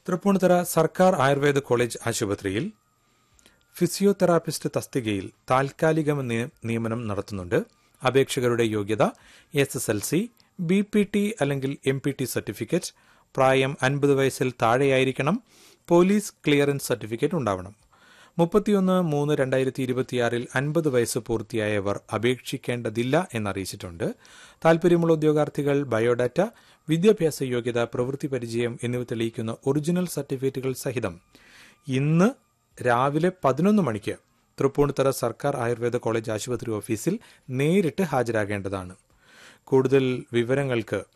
തൃപ്പൂണിത്തറ സർക്കാർ ആയുർവേദ കോളേജ് ആശുപത്രിയിൽ ഫിസിയോതെറാപ്പിസ്റ്റ് തസ്തികയിൽ താൽക്കാലിക നിയ- നിയമനം നടത്തുന്നുണ്ട് അപേക്ഷകരുടെ യോഗ്യത S S L C B P T അല്ലെങ്കിൽ എം പി ടി സർട്ടിഫിക്കറ്റ് പ്രായം അൻപത് വയസ്സിൽ താഴെയായിരിക്കണം പോലീസ് ക്ലിയറൻസ് സർട്ടിഫിക്കറ്റ് ഉണ്ടാവണം മുപ്പത്തിയൊന്ന് മൂന്ന് രണ്ടായിരത്തി ഇരുപത്തിയാറിൽ അൻപത് വയസ്സ് പൂർത്തിയായവർ അപേക്ഷിക്കേണ്ടതില്ല എന്നറിയിച്ചിട്ടുണ്ട് താൽപര്യമുള്ള ഉദ്യോഗാർത്ഥികൾ ബയോഡാറ്റ വിദ്യാഭ്യാസ യോഗ്യത പ്രവൃത്തി പരിചയം എന്നിവ തെളിയിക്കുന്ന ഒറിജിനൽ സർട്ടിഫിക്കറ്റുകൾ സഹിതം ഇന്ന് രാവിലെ പതിനൊന്ന് മണിക്ക് തൃപ്പൂണിത്തറ സർക്കാർ ആയുർവേദ കോളേജ് ആശുപത്രി ഓഫീസിൽ നേരിട്ട് ഹാജരാകേണ്ടതാണ് കൂടുതൽ വിവരങ്ങൾക്ക്